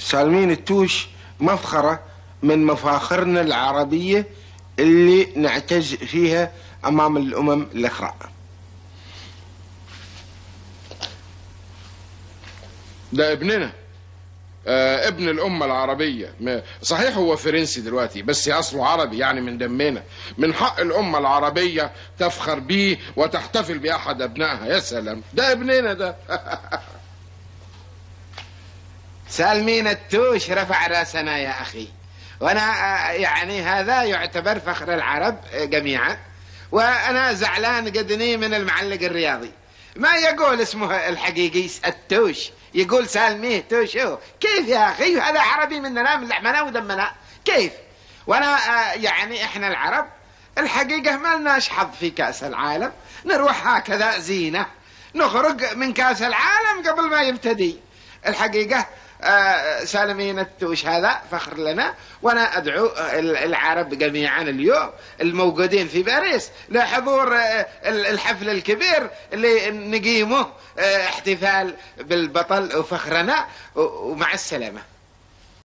سالمين التوش مفخرة من مفاخرنا العربية اللي نعتز فيها أمام الأمم الأخرى ده ابننا آه ابن الأمة العربية ما- صحيح هو فرنسي دلوقتي بس أصله عربي يعني من دمنا من حق الأمة العربية تفخر بيه وتحتفل بأحد أبنائها يا سلام ده ابننا ده سالمين التوش رفع راسنا يا أخي وأنا آه، يعني هذا يعتبر فخر العرب آه، جميعا وأنا زعلان قدني من المعلق الرياضي ما يقول اسمه الحقيقي التوش يقول سالميه توشو كيف يا أخي هذا عربي مننا من لحمنا ودمنا كيف وأنا آه، يعني إحنا العرب الحقيقة ما لناش حظ في كأس العالم نروح هكذا زينة نخرج من كأس العالم قبل ما يبتدي الحقيقة آه، سالمين التوش هذا فخر لنا وانا ادعو آه، العرب جميعا اليوم الموجودين في باريس لحضور آه، الحفل الكبير اللي نقيمه آه، احتفال بالبطل وفخرنا و- ومع السلامه